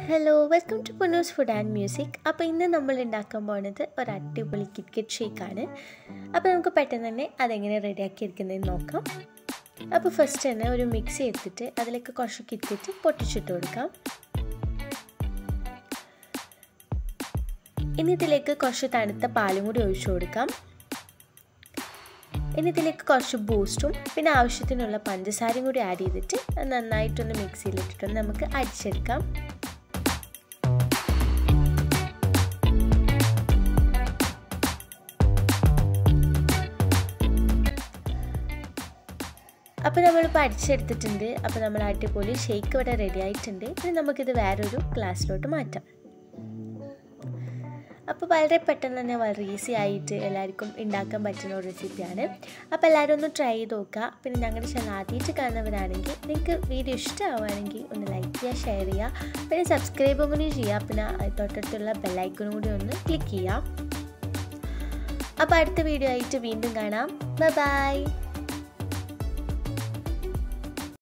hello welcome to Ponnus food and music അപ്പോൾ ഇന്ന് നമ്മൾ ഉണ്ടാക്കാൻ പോകുന്നത് ഒരു അടിപൊളി കിറ്റ്കിറ്റ് ഷേക്കാണ് അപ്പോൾ നമുക്ക് പെട്ടെന്ന് തന്നെ അതെങ്ങനെ റെഡിയാക്കി എടുക്കുന്നതെന്ന് നോക്കാം അപ്പോൾ ഫസ്റ്റ് തന്നെ ഒരു മിക്സി എടുത്തിട്ട് അതിലേക്ക് കുറച്ച് കിറ്റ്കിറ്റ് പൊട്ടിച്ചിട്ട് കൊടുക്കാം ഇനി ഇതിലേക്ക് കുറച്ച് തണുത്ത പാലും കൂടി ഒഴിച്ചു കൊടുക്കാം ഇനി ഇതിലേക്ക് കുറച്ച് ബൂസ്റ്റും പിന്നെ ആവശ്യത്തിനുള്ള പഞ്ചസാരയും കൂടി ആഡ് ചെയ്തിട്ട് നന്നായിട്ടൊന്ന് മിക്സിയിലിട്ടിട്ടൊന്ന് നമുക്ക് അടിച്ചെടുക്കാം അപ്പോൾ നമ്മളിപ്പോൾ അടിച്ചെടുത്തിട്ടുണ്ട് അപ്പോൾ നമ്മൾ അടിപൊളി ഷേക്ക് ഇവിടെ റെഡി ആയിട്ടുണ്ട് ഇനി നമുക്കിത് വേറൊരു ഗ്ലാസ്സിലോട്ട് മാറ്റാം അപ്പോൾ വളരെ പെട്ടെന്ന് തന്നെ വളരെ ഈസി ആയിട്ട് എല്ലാവർക്കും ഉണ്ടാക്കാൻ പറ്റുന്ന ഒരു റെസിപ്പിയാണ് അപ്പോൾ എല്ലാവരും ഒന്ന് ട്രൈ ചെയ്ത് നോക്കുക പിന്നെ ഞങ്ങളുടെ ചാനൽ ആദ്യമായിട്ട് കാണുന്നവരാണെങ്കിൽ നിങ്ങൾക്ക് വീഡിയോ ഇഷ്ടമാവുകയാണെങ്കിൽ ഒന്ന് ലൈക്ക് ചെയ്യുക ഷെയർ ചെയ്യുക പിന്നെ സബ്സ്ക്രൈബും കൂടി ചെയ്യുക പിന്നെ തൊട്ടടുത്തുള്ള ബെല്ലൈക്കണും കൂടി ഒന്ന് ക്ലിക്ക് ചെയ്യാം അപ്പോൾ അടുത്ത വീഡിയോ ആയിട്ട് വീണ്ടും കാണാം ബൈ ബൈ